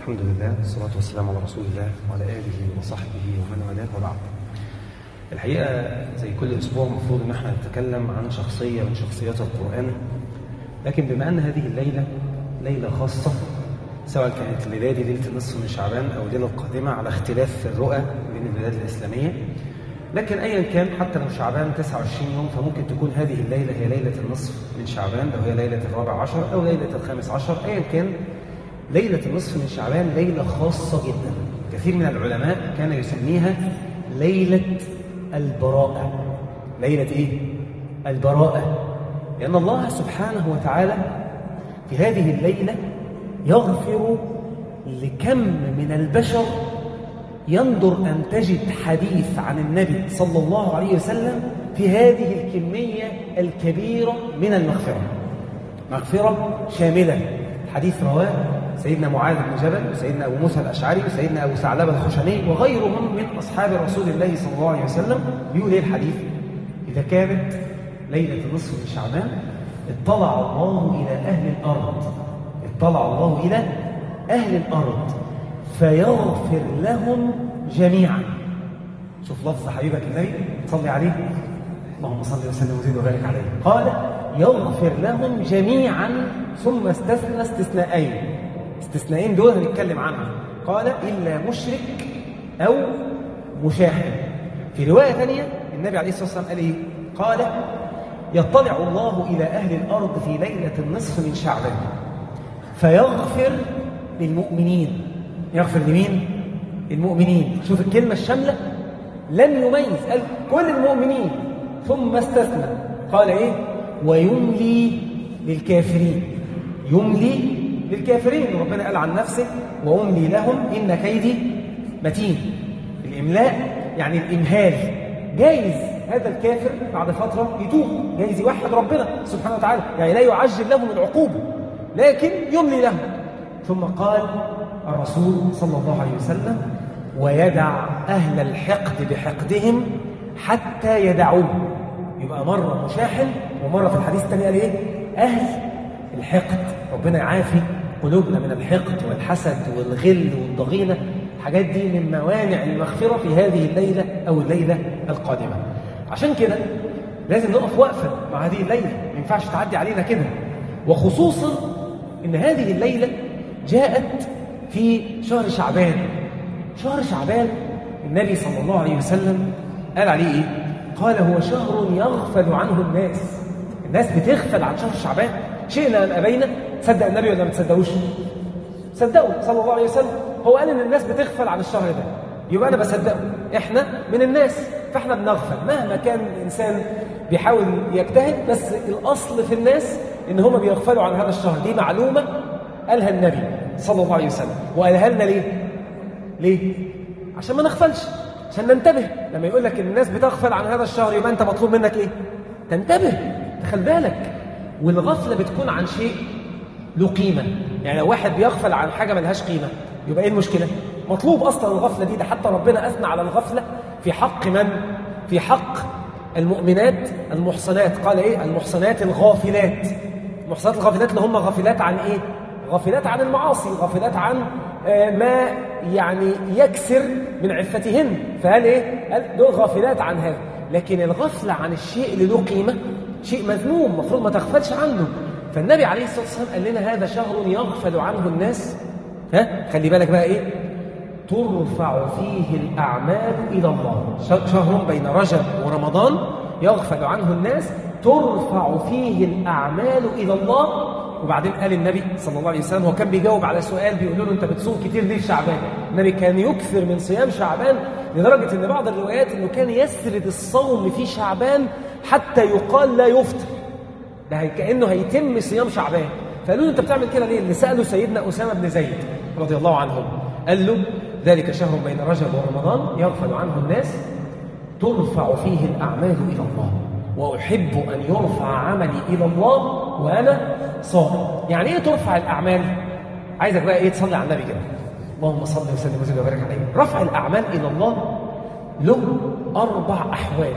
الحمد لله والصلاة والسلام على رسول الله وعلى آله وصحبه ومن والاه وبعد. الحقيقة زي كل أسبوع المفروض إن احنا نتكلم عن شخصية من شخصيات القرآن لكن بما أن هذه الليلة ليلة خاصة سواء كانت الليلة دي ليلة النصف من شعبان أو الليلة القادمة على اختلاف في الرؤى بين البلاد الإسلامية لكن أيا كان حتى لو شعبان 29 يوم فممكن تكون هذه الليلة هي ليلة النصف من شعبان أو هي ليلة الرابع عشر أو ليلة الخامس عشر أيا كان ليلة النصف من شعبان ليلة خاصة جدا كثير من العلماء كان يسميها ليلة البراءة ليلة إيه؟ البراءة لأن الله سبحانه وتعالى في هذه الليلة يغفر لكم من البشر ينظر أن تجد حديث عن النبي صلى الله عليه وسلم في هذه الكمية الكبيرة من المغفرة مغفرة شاملة حديث رواه سيدنا معاذ بن جبل وسيدنا أبو موسى الأشعري وسيدنا أبو ثعلبة الخشني وغيرهم من أصحاب رسول الله صلى الله عليه وسلم بيقول إيه الحديث إذا كانت ليلة نصف من شعبان اطلع الله إلى أهل الأرض اطلع الله إلى أهل الأرض فيغفر لهم جميعا شوف لفظ حبيبك النبي صلي عليه اللهم صل وسلم وزد وبارك عليه قال يغفر لهم جميعا ثم استثنى استثناءين استثناءين دول هنتكلم عنها قال إلا مشرك أو مشاحن في رواية ثانية النبي عليه الصلاة والسلام قال إيه؟ قال يطلع الله إلى أهل الأرض في ليلة النصف من شعبان فيغفر للمؤمنين يغفر لمين؟ المؤمنين شوف الكلمة الشاملة لم يميز قال كل المؤمنين ثم استثنى قال إيه؟ ويملي للكافرين يملي للكافرين ربنا قال عن نفسه وأملي لهم إن كيدي متين الإملاء يعني الإمهال جايز هذا الكافر بعد فترة يتوب جايز يوحد ربنا سبحانه وتعالى يعني لا يعجل له من عقوبة لكن يملي له ثم قال الرسول صلى الله عليه وسلم ويدع أهل الحقد بحقدهم حتى يدعوه يبقى مرة مشاحن ومرة في الحديث الثاني قال إيه أهل الحقد ربنا يعافي قلوبنا من الحقد والحسد والغل والضغينة الحاجات دي من موانع المغفرة في هذه الليلة أو الليلة القادمة عشان كده لازم نقف وقفة مع هذه الليلة ما ينفعش تعدي علينا كده وخصوصا إن هذه الليلة جاءت في شهر شعبان شهر شعبان النبي صلى الله عليه وسلم قال عليه إيه؟ قال هو شهر يغفل عنه الناس الناس بتغفل عن شهر شعبان شئنا أم أبينا تصدق النبي ولا ما تصدقوش صدقوا صلى الله عليه وسلم هو قال ان الناس بتغفل عن الشهر ده يبقى انا بصدقه احنا من الناس فاحنا بنغفل مهما كان الانسان بيحاول يجتهد بس الاصل في الناس ان هم بيغفلوا عن هذا الشهر دي معلومه قالها النبي صلى الله عليه وسلم وقالها لنا ليه ليه عشان ما نغفلش عشان ننتبه لما يقول لك الناس بتغفل عن هذا الشهر يبقى انت مطلوب منك ايه تنتبه تخلي بالك والغفله بتكون عن شيء له قيمه يعني لو واحد بيغفل عن حاجه ملهاش قيمه يبقى ايه المشكله مطلوب اصلا الغفله دي ده حتى ربنا اثنى على الغفله في حق من في حق المؤمنات المحصنات قال ايه المحصنات الغافلات المحصنات الغافلات اللي هم غافلات عن ايه غافلات عن المعاصي غافلات عن آه ما يعني يكسر من عفتهن فقال ايه قال دول غافلات عن هذا لكن الغفله عن الشيء اللي له قيمه شيء مذموم المفروض ما تغفلش عنه فالنبي عليه الصلاه والسلام قال لنا هذا شهر يغفل عنه الناس ها خلي بالك بقى ايه ترفع فيه الاعمال الى الله شهر بين رجب ورمضان يغفل عنه الناس ترفع فيه الاعمال الى الله وبعدين قال النبي صلى الله عليه وسلم هو كان بيجاوب على سؤال بيقولوا له انت بتصوم كتير ليه في شعبان النبي كان يكثر من صيام شعبان لدرجه ان بعض الروايات انه كان يسرد الصوم في شعبان حتى يقال لا يفطر ده كانه هيتم صيام شعبان فقالوا له انت بتعمل كده ليه اللي ساله سيدنا اسامه بن زيد رضي الله عنهم قال له ذلك شهر بين رجب ورمضان يغفل عنه الناس ترفع فيه الاعمال الى الله واحب ان يرفع عملي الى الله وانا صائم يعني ايه ترفع الاعمال عايزك بقى ايه تصلي على النبي كده اللهم صل وسلم وزد وبارك عليه رفع الاعمال الى الله له اربع احوال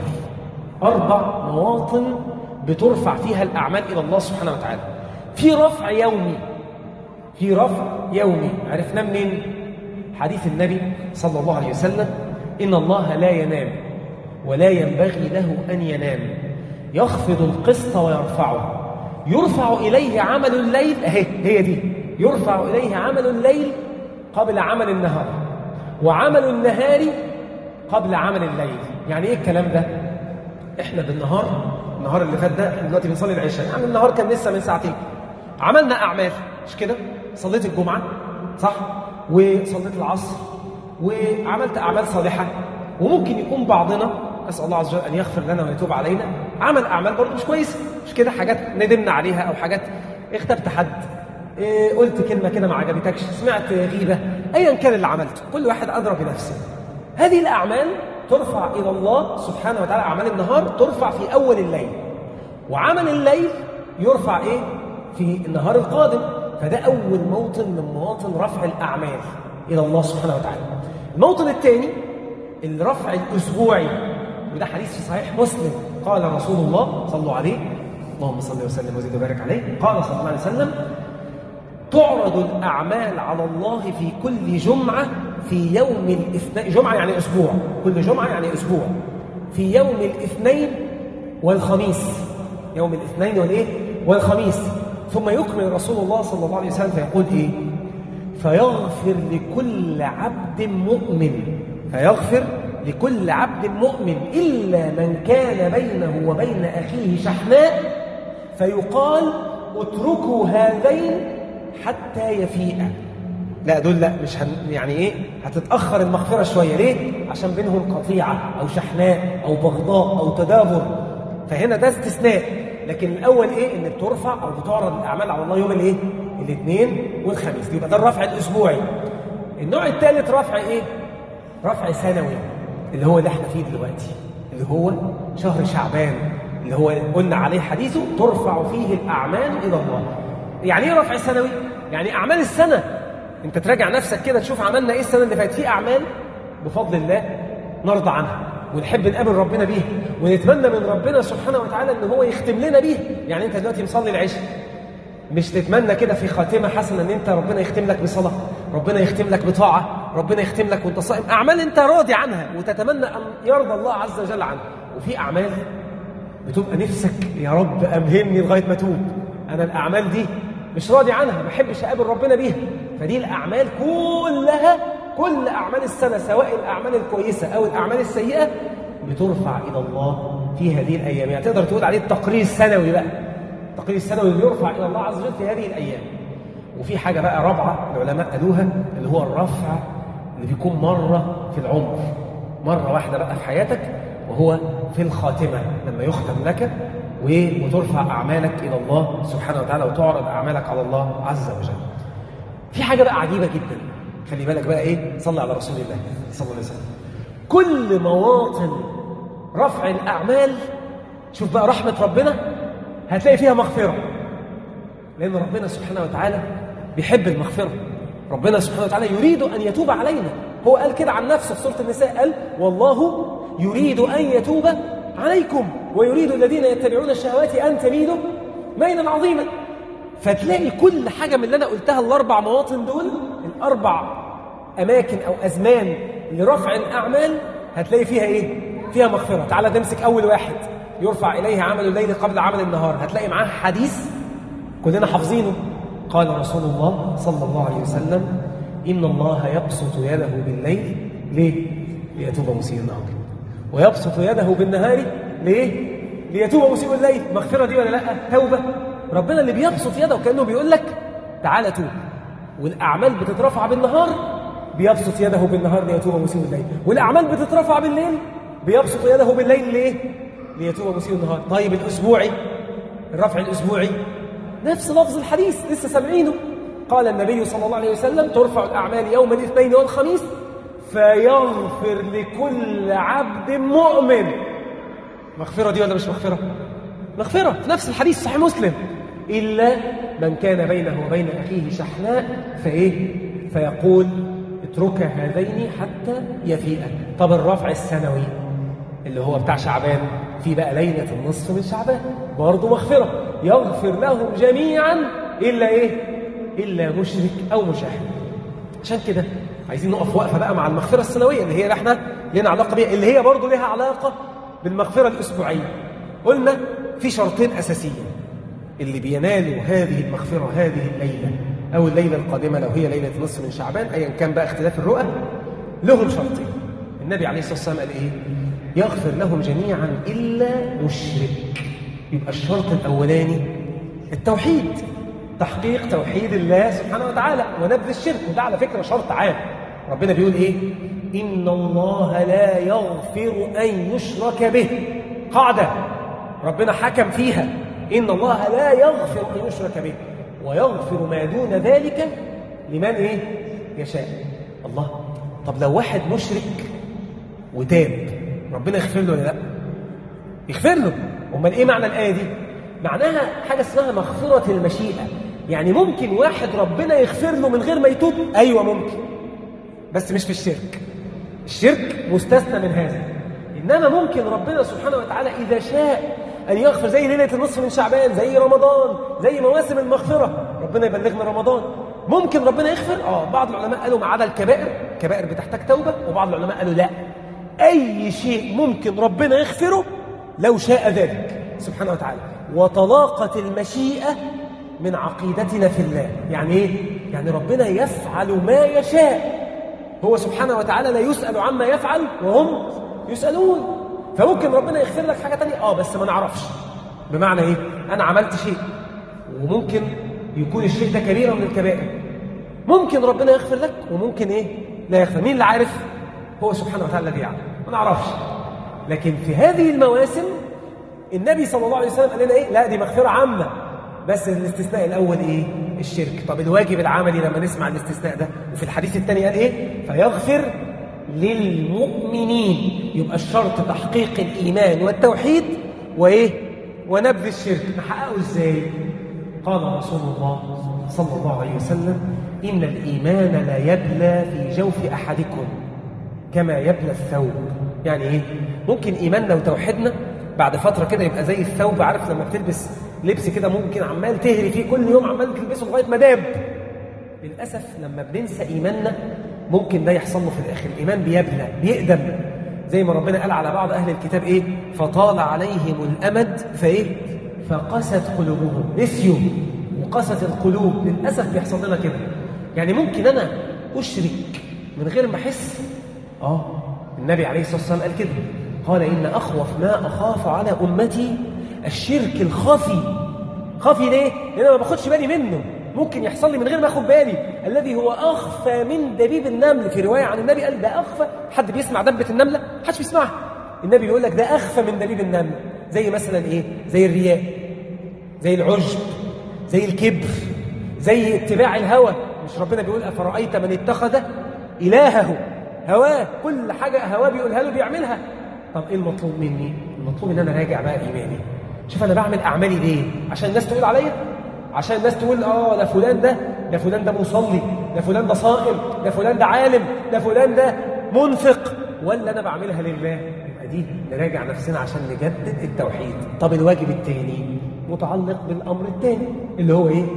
اربع مواطن بترفع فيها الاعمال الى الله سبحانه وتعالى في رفع يومي في رفع يومي عرفناه منين حديث النبي صلى الله عليه وسلم إن الله لا ينام ولا ينبغي له أن ينام يخفض القسط ويرفعه يرفع إليه عمل الليل أهي هي دي يرفع إليه عمل الليل قبل عمل النهار وعمل النهار قبل عمل الليل يعني إيه الكلام ده؟ إحنا بالنهار النهار اللي فات ده إحنا دلوقتي بنصلي العشاء يعني النهار كان لسه من ساعتين عملنا أعمال مش كده؟ صليت الجمعة صح؟ وصليت العصر وعملت أعمال صالحة وممكن يكون بعضنا أسأل الله عز وجل أن يغفر لنا ويتوب علينا عمل أعمال برضه مش كويسة مش كده حاجات ندمنا عليها أو حاجات اغتبت حد إيه قلت كلمة كده ما عجبتكش سمعت غيبة أيا كان اللي عملته كل واحد أدرى بنفسه هذه الأعمال ترفع إلى الله سبحانه وتعالى أعمال النهار ترفع في أول الليل وعمل الليل يرفع إيه في النهار القادم فده أول موطن من مواطن رفع الأعمال إلى الله سبحانه وتعالى الموطن الثاني الرفع الأسبوعي وده حديث في صحيح مسلم قال رسول الله صلوا عليه اللهم صل وسلم وزد وبارك عليه قال صلى الله عليه وسلم تعرض الأعمال على الله في كل جمعة في يوم الاثنين جمعة يعني أسبوع كل جمعة يعني أسبوع في يوم الاثنين والخميس يوم الاثنين والإيه والخميس ثم يكمل رسول الله صلى الله عليه وسلم فيقول إيه فيغفر لكل عبد مؤمن فيغفر لكل عبد مؤمن إلا من كان بينه وبين أخيه شحناء فيقال اتركوا هذين حتى يفيئا لا دول لا مش هن يعني ايه هتتاخر المغفره شويه ليه عشان بينهم قطيعه او شحناء او بغضاء او تدابر فهنا ده استثناء لكن الاول ايه ان بترفع او بتعرض الاعمال على الله يوم الايه الاثنين والخميس يبقى ده الرفع الاسبوعي النوع الثالث رفع ايه رفع سنوي اللي هو اللي احنا فيه دلوقتي اللي هو شهر شعبان اللي هو قلنا عليه حديثه ترفع فيه الاعمال الى الله يعني ايه رفع سنوي يعني اعمال السنه انت تراجع نفسك كده تشوف عملنا ايه السنه اللي فاتت في اعمال بفضل الله نرضى عنها ونحب نقابل ربنا بيها ونتمنى من ربنا سبحانه وتعالى ان هو يختم لنا بيها يعني انت دلوقتي مصلي العشاء مش تتمنى كده في خاتمه حسنه ان انت ربنا يختم لك بصلاه ربنا يختم لك بطاعه ربنا يختم لك وانت صائم اعمال انت راضي عنها وتتمنى ان يرضى الله عز وجل عنها وفي اعمال بتبقى نفسك يا رب امهلني لغايه ما اتوب انا الاعمال دي مش راضي عنها ما بحبش اقابل ربنا بيها فدي الاعمال كلها كل اعمال السنه سواء الاعمال الكويسه او الاعمال السيئه بترفع الى الله في هذه الايام يعني تقدر تقول عليه التقرير السنوي بقى التقرير السنوي اللي يرفع الى الله عز وجل في هذه الايام وفي حاجه بقى رابعه العلماء قالوها اللي هو الرفع اللي بيكون مره في العمر مره واحده بقى في حياتك وهو في الخاتمه لما يختم لك وترفع أعمالك إلى الله سبحانه وتعالى وتعرض أعمالك على الله عز وجل في حاجة بقى عجيبة جدا خلي بالك بقى إيه صلى على رسول الله صلى الله عليه وسلم كل مواطن رفع الأعمال شوف بقى رحمة ربنا هتلاقي فيها مغفرة لأن ربنا سبحانه وتعالى بيحب المغفرة ربنا سبحانه وتعالى يريد أن يتوب علينا هو قال كده عن نفسه في سورة النساء قال والله يريد أن يتوب عليكم ويريد الذين يتبعون الشهوات أن تميلوا ميلا عظيما فتلاقي كل حاجة من اللي أنا قلتها الأربع مواطن دول الأربع أماكن أو أزمان لرفع الأعمال هتلاقي فيها إيه؟ فيها مغفرة تعالى نمسك أول واحد يرفع إليه عمل الليل قبل عمل النهار هتلاقي معاه حديث كلنا حافظينه قال رسول الله صلى الله عليه وسلم إن الله يبسط يده بالليل ليه؟ ليتوب مسيء النهار ويبسط يده بالنهار ليه؟ ليتوب مسيء الليل مغفرة دي ولا لا؟ توبة ربنا اللي بيبسط يده وكأنه بيقول لك تعالى توب والأعمال بتترفع بالنهار بيبسط يده بالنهار ليتوب مسيء الليل والأعمال بتترفع بالليل بيبسط يده بالليل ليه؟ ليتوب مسيء النهار طيب الأسبوعي الرفع الأسبوعي نفس لفظ الحديث لسه سامعينه قال النبي صلى الله عليه وسلم ترفع الأعمال يوم الاثنين والخميس فيغفر لكل عبد مؤمن مغفرة دي ولا مش مغفرة؟ مغفرة في نفس الحديث صحيح مسلم إلا من كان بينه وبين أخيه شحناء فإيه؟ فيقول اترك هذين حتى يفيئا طب الرفع السنوي اللي هو بتاع شعبان في بقى ليلة النصف من شعبان برضه مغفرة يغفر لهم جميعا إلا إيه؟ إلا مشرك أو مشاهد عشان كده عايزين نقف وقفة بقى مع المغفرة السنوية اللي هي اللي احنا لنا علاقة بيها اللي هي برضه لها علاقة بالمغفرة الأسبوعية قلنا في شرطين أساسيين اللي بينالوا هذه المغفرة هذه الليلة أو الليلة القادمة لو هي ليلة نصف من شعبان أيا كان بقى اختلاف الرؤى لهم شرطين النبي عليه الصلاة والسلام قال إيه؟ يغفر لهم جميعا إلا مشرك يبقى الشرط الأولاني التوحيد تحقيق توحيد الله سبحانه وتعالى ونبذ الشرك وده على فكرة شرط عام ربنا بيقول إيه؟ إن الله لا يغفر أن يشرك به قاعدة ربنا حكم فيها إن الله لا يغفر أن يشرك به ويغفر ما دون ذلك لمن إيه؟ يشاء الله طب لو واحد مشرك وتاب ربنا يغفر له ولا لا؟ يغفر له امال ايه معنى الايه دي معناها حاجه اسمها مغفره المشيئه يعني ممكن واحد ربنا يغفر له من غير ما يتوب ايوه ممكن بس مش في الشرك الشرك مستثنى من هذا انما ممكن ربنا سبحانه وتعالى اذا شاء ان يغفر زي ليله النصف من شعبان زي رمضان زي مواسم المغفره ربنا يبلغنا رمضان ممكن ربنا يغفر اه بعض العلماء قالوا ما عدا الكبائر الكبائر بتحتاج توبه وبعض العلماء قالوا لا اي شيء ممكن ربنا يغفره لو شاء ذلك سبحانه وتعالى وطلاقة المشيئة من عقيدتنا في الله يعني ايه؟ يعني ربنا يفعل ما يشاء هو سبحانه وتعالى لا يسأل عما يفعل وهم يسألون فممكن ربنا يغفر لك حاجة تانية اه بس ما نعرفش بمعنى ايه؟ أنا عملت شيء وممكن يكون الشيء ده كبيرة من الكبائر ممكن ربنا يغفر لك وممكن ايه؟ لا يغفر مين اللي عارف؟ هو سبحانه وتعالى الذي يعلم ما نعرفش لكن في هذه المواسم النبي صلى الله عليه وسلم قال لنا ايه لا دي مغفره عامه بس الاستثناء الاول ايه الشرك طب الواجب العملي لما نسمع الاستثناء ده وفي الحديث الثاني قال ايه فيغفر للمؤمنين يبقى الشرط تحقيق الايمان والتوحيد وايه ونبذ الشرك نحققه ازاي قال رسول الله صلى الله عليه وسلم ان الايمان لا يبلى في جوف احدكم كما يبلى الثوب يعني ايه ممكن ايماننا وتوحيدنا بعد فتره كده يبقى زي الثوب عارف لما بتلبس لبس كده ممكن عمال تهري فيه كل يوم عمال تلبسه لغايه ما داب للاسف لما بننسى ايماننا ممكن ده يحصل له في الاخر الايمان بيبلى بيقدم زي ما ربنا قال على بعض اهل الكتاب ايه فطال عليهم الامد فايه فقست قلوبهم نسيوا وقست القلوب للاسف بيحصل لنا كده يعني ممكن انا اشرك من غير ما احس اه النبي عليه الصلاه والسلام قال كده قال ان اخوف ما اخاف على امتي الشرك الخفي خفي ليه لان انا ما باخدش بالي منه ممكن يحصل لي من غير ما اخد بالي الذي هو اخفى من دبيب النمل في روايه عن النبي قال ده اخفى حد بيسمع دبه النمله محدش بيسمعها النبي يقول لك ده اخفى من دبيب النمل زي مثلا ايه زي الرياء زي العجب زي الكبر زي اتباع الهوى مش ربنا بيقول افرايت من اتخذ الهه هواه كل حاجه هواه بيقولها له بيعملها طب ايه المطلوب مني المطلوب ان انا راجع بقى ايماني شوف انا بعمل اعمالي ليه عشان الناس تقول عليا عشان الناس تقول اه ده فلان ده ده فلان ده مصلي ده فلان ده صائم ده فلان ده عالم ده فلان ده منفق ولا انا بعملها لله يبقى دي نراجع نفسنا عشان نجدد التوحيد طب الواجب الثاني متعلق بالامر الثاني اللي هو ايه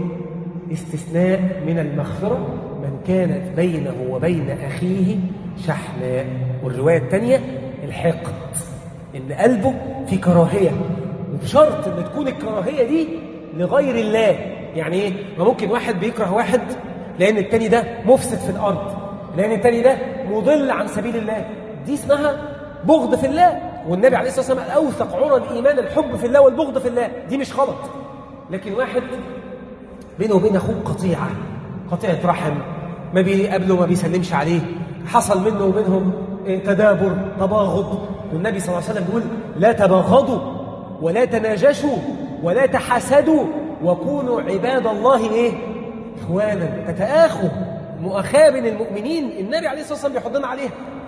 استثناء من المغفره من كانت بينه وبين اخيه شحناء والروايه الثانيه الحقد ان قلبه في كراهيه وبشرط ان تكون الكراهيه دي لغير الله يعني ايه ما ممكن واحد بيكره واحد لان التاني ده مفسد في الارض لان التاني ده مضل عن سبيل الله دي اسمها بغض في الله والنبي عليه الصلاه والسلام قال اوثق عرى الايمان الحب في الله والبغض في الله دي مش غلط لكن واحد بينه وبين اخوه قطيعه قطيعه رحم ما بيقابله ما بيسلمش عليه حصل منه وبينهم تدابر تباغض والنبي صلى الله عليه وسلم بيقول لا تباغضوا ولا تناجشوا ولا تحاسدوا وكونوا عباد الله ايه اخوانا تتآخوا مؤاخاة بين المؤمنين النبي عليه الصلاة والسلام بيحضنا عليها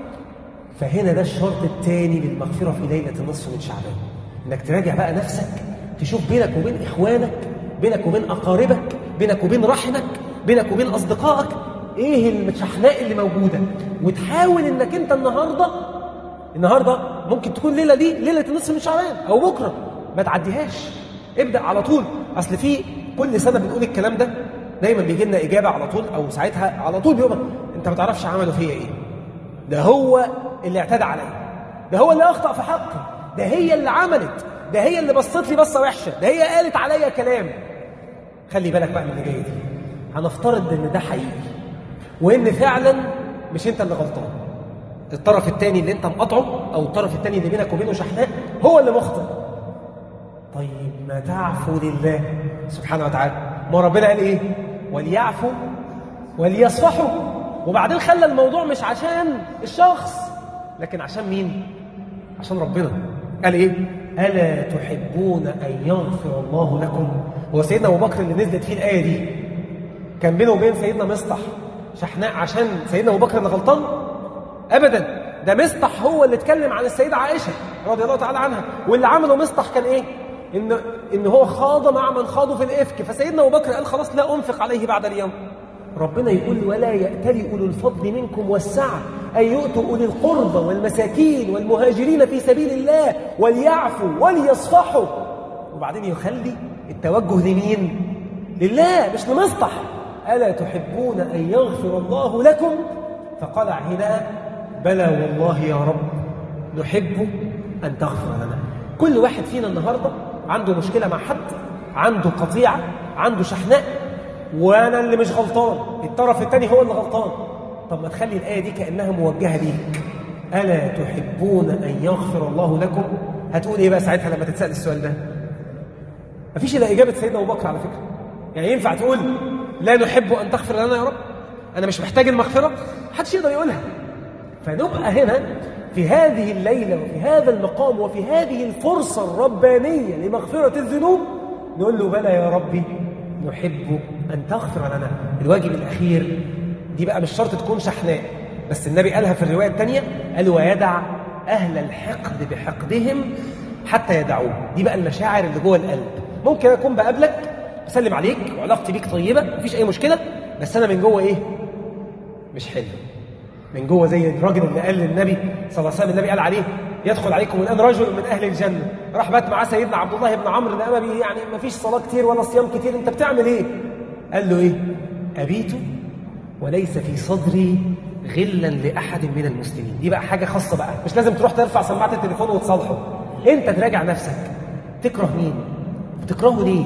فهنا ده الشرط الثاني للمغفرة في ليلة النصف من شعبان انك تراجع بقى نفسك تشوف بينك وبين اخوانك بينك وبين اقاربك بينك وبين رحمك بينك وبين اصدقائك ايه المشحناء اللي موجوده وتحاول انك انت النهارده النهارده ممكن تكون ليله دي ليله النصف من شعبان او بكره ما تعديهاش ابدا على طول اصل في كل سنه بنقول الكلام ده دايما بيجي لنا اجابه على طول او ساعتها على طول بيقول انت ما تعرفش عمله فيا ايه ده هو اللي اعتدى عليا ده هو اللي اخطا في حقي ده هي اللي عملت ده هي اللي بصت لي بصه وحشه ده هي قالت عليا كلام خلي بالك بقى من اللي جاي دي هنفترض ان ده حقيقي وان فعلا مش انت اللي غلطان الطرف الثاني اللي انت مقاطعه او الطرف الثاني اللي بينك وبينه شحناء هو اللي مخطئ طيب ما تعفو لله سبحانه وتعالى ما ربنا قال ايه وليعفوا وليصفحوا وبعدين خلى الموضوع مش عشان الشخص لكن عشان مين عشان ربنا قال ايه الا تحبون ان يغفر الله لكم هو سيدنا ابو بكر اللي نزلت فيه الايه دي كان بينه وبين سيدنا مصطح شحناء عشان سيدنا ابو بكر اللي غلطان ابدا ده مصطح هو اللي اتكلم عن السيده عائشه رضي الله تعالى عنها واللي عمله مصطح كان ايه ان ان هو خاض مع من خاضوا في الافك فسيدنا ابو بكر قال خلاص لا انفق عليه بعد اليوم ربنا يقول ولا يأتلي أولو الفضل منكم والسعة أن يؤتوا أولي القربى والمساكين والمهاجرين في سبيل الله وليعفوا وليصفحوا وبعدين يخلي التوجه لمين؟ لله مش لمصطح ألا تحبون أن يغفر الله لكم فقال هنا بلى والله يا رب نحب أن تغفر لنا كل واحد فينا النهاردة عنده مشكلة مع حد عنده قطيعة عنده شحناء وانا اللي مش غلطان الطرف الثاني هو اللي غلطان طب ما تخلي الايه دي كانها موجهه ليك الا تحبون ان يغفر الله لكم هتقول ايه بقى ساعتها لما تتسال السؤال ده مفيش الا اجابه سيدنا ابو بكر على فكره يعني ينفع تقول لا نحب ان تغفر لنا يا رب انا مش محتاج المغفره محدش يقدر يقولها فنبقى هنا في هذه الليله وفي هذا المقام وفي هذه الفرصه الربانيه لمغفره الذنوب نقول له بلى يا ربي نحب أن تغفر لنا الواجب الأخير دي بقى مش شرط تكون شحناء بس النبي قالها في الرواية الثانية قال ويدع أهل الحقد بحقدهم حتى يدعوه دي بقى المشاعر اللي جوه القلب ممكن أكون بقابلك بسلم عليك وعلاقتي بيك طيبة مفيش أي مشكلة بس أنا من جوه إيه مش حلو من جوه زي الراجل اللي قال للنبي صلى الله عليه وسلم النبي قال عليه يدخل عليكم الان رجل من اهل الجنه راح بات معاه سيدنا عبد الله بن عمرو ده أبي يعني ما فيش صلاه كتير ولا صيام كتير انت بتعمل ايه قال له ايه ابيت وليس في صدري غلا لاحد من المسلمين دي بقى حاجه خاصه بقى مش لازم تروح ترفع سماعه التليفون وتصالحه انت تراجع نفسك تكره مين بتكرهه ليه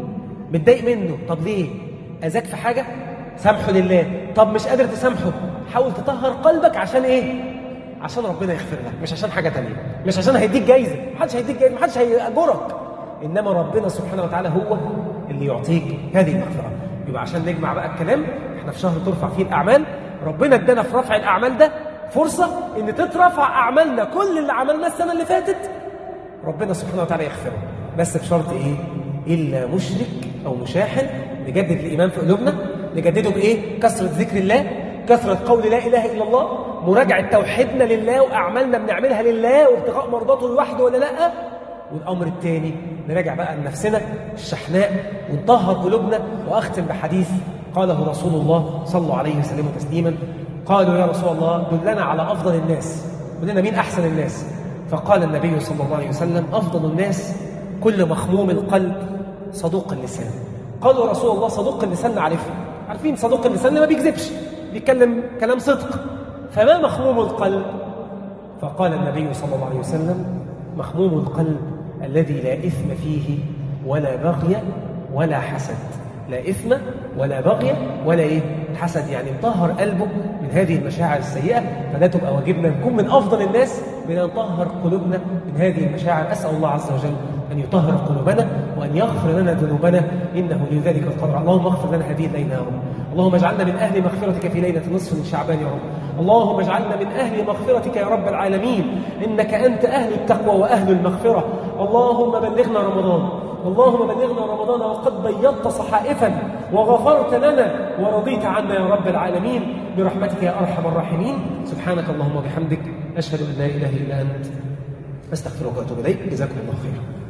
متضايق منه طب ليه اذاك في حاجه سامحه لله طب مش قادر تسامحه حاول تطهر قلبك عشان ايه عشان ربنا يغفر لك مش عشان حاجه تانية مش عشان هيديك جايزه محدش هيديك جايزه محدش هيأجرك انما ربنا سبحانه وتعالى هو اللي يعطيك هذه المغفره يبقى عشان نجمع بقى الكلام احنا في شهر ترفع فيه الاعمال ربنا ادانا في رفع الاعمال ده فرصه ان تترفع اعمالنا كل اللي عملناه السنه اللي فاتت ربنا سبحانه وتعالى يغفره بس بشرط ايه الا مشرك او مشاحن نجدد الايمان في قلوبنا نجدده بايه كثره ذكر الله كثره قول لا اله الا الله مراجعه توحيدنا لله واعمالنا بنعملها لله وابتغاء مرضاته لوحده ولا لا والامر الثاني نراجع بقى لنفسنا الشحناء ونطهر قلوبنا واختم بحديث قاله رسول الله صلى الله عليه وسلم تسليما قالوا يا رسول الله دلنا على افضل الناس قل لنا مين احسن الناس فقال النبي صلى الله عليه وسلم افضل الناس كل مخموم القلب صدوق اللسان قالوا رسول الله صدوق اللسان نعرفه عارفين صدوق اللسان ما بيكذبش بيتكلم كلام صدق فما مخموم القلب فقال النبي صلى الله عليه وسلم مخموم القلب الذي لا إثم فيه ولا بغي ولا حسد لا إثم ولا بغي ولا إيه حسد يعني مطهر قلبه من هذه المشاعر السيئة فده تبقى واجبنا نكون من أفضل الناس بأن نطهر قلوبنا من هذه المشاعر أسأل الله عز وجل أن يطهر قلوبنا وأن يغفر لنا ذنوبنا إنه لذلك القدر اللهم اغفر لنا هذه الليلة يا رب اللهم اجعلنا من أهل مغفرتك في ليلة نصف من شعبان يا رب اللهم اجعلنا من أهل مغفرتك يا رب العالمين إنك أنت أهل التقوى وأهل المغفرة اللهم بلغنا رمضان اللهم بلغنا رمضان وقد بيضت صحائفا وغفرت لنا ورضيت عنا يا رب العالمين برحمتك يا أرحم الراحمين سبحانك اللهم وبحمدك أشهد أن لا إله إلا أنت أستغفرك وأتوب إليك جزاكم الله خيرا